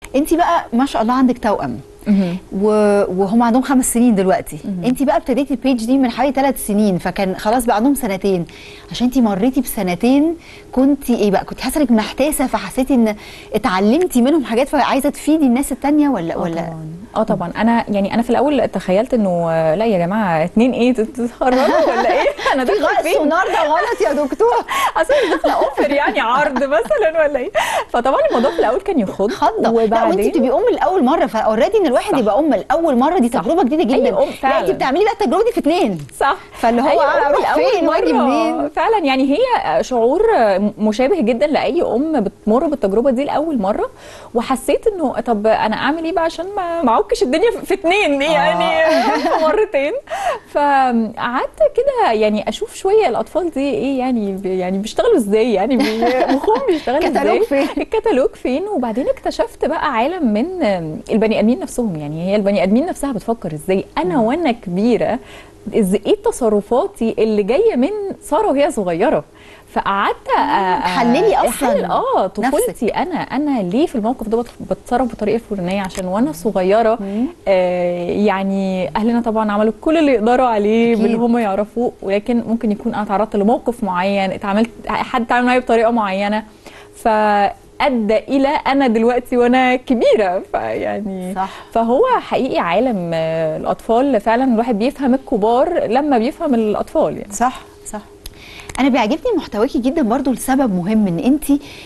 انت بقى ما شاء الله عندك توأم و- وهم عندهم خمس سنين دلوقتي انت بقى ابتديتي البيج دي من حوالي ثلاث سنين فكان خلاص بقى عندهم سنتين عشان انت مريتي بسنتين كنت ايه بقى كنت حاسه انك محتاسه فحسيتي ان اتعلمتي منهم حاجات فعايزه تفيدي الناس التانية ولا اه ولا طبعا اه طبعا انا يعني انا في الاول تخيلت انه آه، لا يا جماعه اتنين ايه تتخرجوا ولا ايه انا في داخله غص فين ونار ده غلط يا دكتور اصل أنا داخله اوفر يعني عرض مثلا ولا ايه فطبعا الموضوع في الاول كان يخض خضه لا وانت وبعدين بتبقي ام لاول مره فاوريدي ان الواحد صح. يبقى ام لاول مره دي صح. تجربه جديده جدا أي أم لا فعلا. انت بتعملي بقى التجربه دي في اتنين صح فاللي هو أي أم اروح لأول فين واجي مرة منين فعلا يعني هي شعور مشابه جدا لاي ام بتمر بالتجربه دي لاول مره وحسيت انه طب انا اعمل ايه بقى عشان ما ما اعكش الدنيا في اتنين يعني في مرتين فقعدت كده يعني اشوف شويه الاطفال دي ايه يعني بي- يعني بيشتغلوا ازاي يعني بي- مخهم بيشتغل ازاي كتالوج فين؟ الكتالوج فين وبعدين اكتشفت بقى عالم من البني ادمين نفسهم يعني هي البني ادمين نفسها بتفكر ازاي انا وانا كبيره إز ايه تصرفاتي اللي جايه من ساره وهي صغيره فقعدت أ- أ- تحللي أصلاً أحلل اه طفولتي نفسك. انا انا ليه في الموقف ده بت- بتصرف بطريقه فلانيه عشان وانا صغيره آه يعني اهلنا طبعا عملوا كل اللي يقدروا عليه أكيد. باللي هم يعرفوه ولكن ممكن يكون انا تعرضت لموقف معين اتعاملت حد اتعامل معايا بطريقه معينه فادى الى انا دلوقتي وانا كبيره فيعني صح. فهو حقيقي عالم آه، الاطفال فعلا الواحد بيفهم الكبار لما بيفهم الاطفال يعني صح صح انا بيعجبني محتواكي جدا برضو لسبب مهم ان انت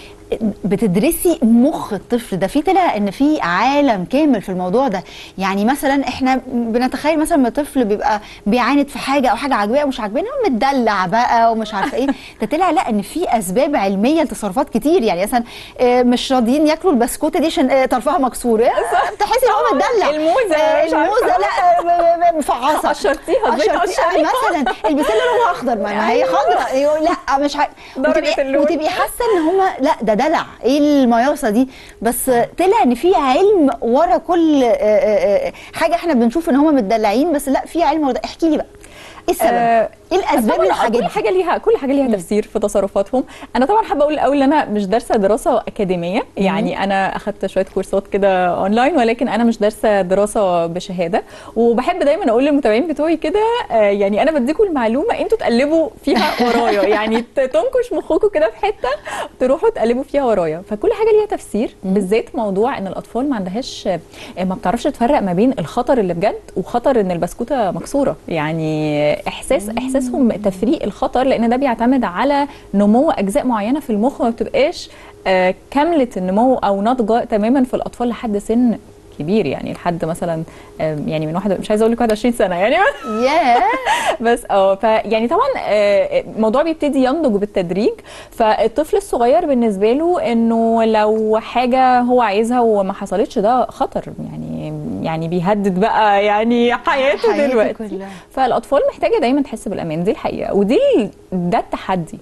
بتدرسي مخ الطفل ده في طلع ان في عالم كامل في الموضوع ده يعني مثلا احنا بنتخيل مثلا ان الطفل بيبقى بيعاند في حاجه او حاجه عاجباه ومش عاجبانا متدلع بقى ومش عارفه ايه ده طلع لا ان في اسباب علميه لتصرفات كتير يعني مثلا آه، مش راضيين ياكلوا البسكوته دي عشان آه، طرفها مكسور آه، تحسي ان هو متدلع الموزة آه، مش عارفة. الموزه لا آه، م- م- مفعصه قشرتيها ازاي قشرتي- تقشريها؟ مثلا البسله لونها اخضر ما ما هي خضراء يقول لا مش ح... درجة وتبقي, اللون. وتبقي حاسه ان هم لا ده دلع ايه المياصه دي بس طلع ان في علم ورا كل آه، آه، آه، حاجه احنا بنشوف ان هم متدلعين بس لا في علم ورا ده احكي لي بقى ايه السبب؟ آه، ايه الاسباب طبعاً للحاجات كل دي؟ حاجه ليها كل حاجه ليها تفسير في تصرفاتهم انا طبعا حابه اقول الاول ان انا مش دارسه دراسه اكاديميه يعني انا اخدت شويه كورسات كده اونلاين ولكن انا مش دارسه دراسه بشهاده وبحب دايما اقول للمتابعين بتوعي كده آه، يعني انا بديكم المعلومه انتوا تقلبوا فيها ورايا يعني ت- تنكش مخكم كده في حته تروحوا تقلبوا فيها ورايا فكل حاجه ليها تفسير بالذات موضوع ان الاطفال ما عندهاش آه، ما بتعرفش تفرق ما بين الخطر اللي بجد وخطر ان البسكوته مكسوره يعني احساس احساسهم تفريق الخطر لان ده بيعتمد على نمو اجزاء معينه في المخ ما بتبقاش آه، كامله النمو او ناضجه تماما في الاطفال لحد سن كبير يعني لحد مثلا آه، يعني من واحد مش عايزه اقول لك 21 سنه يعني ياه بس اه فيعني طبعا آه، الموضوع بيبتدي ينضج بالتدريج فالطفل الصغير بالنسبه له انه لو حاجه هو عايزها وما حصلتش ده خطر يعني يعني بيهدد بقى يعني حياته, حياته دلوقتي كلها. فالاطفال محتاجه دايما تحس بالامان دي الحقيقه ودي ال- ده التحدي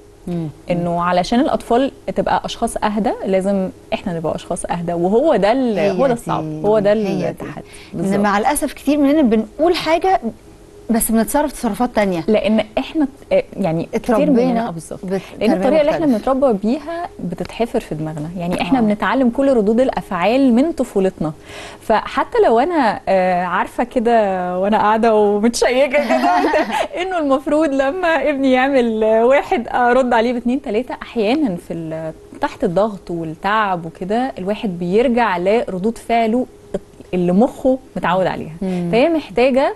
انه علشان الاطفال تبقى اشخاص اهدى لازم احنا نبقى اشخاص اهدى وهو ده ال- هي هو ده دي- الصعب هو ده هي دي. التحدي ان بالظبط. مع الاسف كتير مننا بنقول حاجه بس بنتصرف تصرفات تانية لان احنا آه، يعني كتير مننا اتربينا آه، بالظبط بت- لان تربية الطريقه اللي احنا مختلفة. بنتربى بيها بتتحفر في دماغنا يعني احنا آه. بنتعلم كل ردود الافعال من طفولتنا فحتى لو انا آه، عارفه كده وانا قاعده ومتشيكه كده انه المفروض لما ابني يعمل آه، واحد ارد عليه باتنين تلاته احيانا في ال- تحت الضغط والتعب وكده الواحد بيرجع لردود فعله اللي مخه متعود عليها فهي محتاجه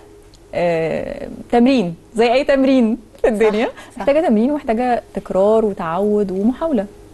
آه، تمرين زي اي تمرين في الدنيا صح. محتاجه تمرين ومحتاجه تكرار وتعود ومحاوله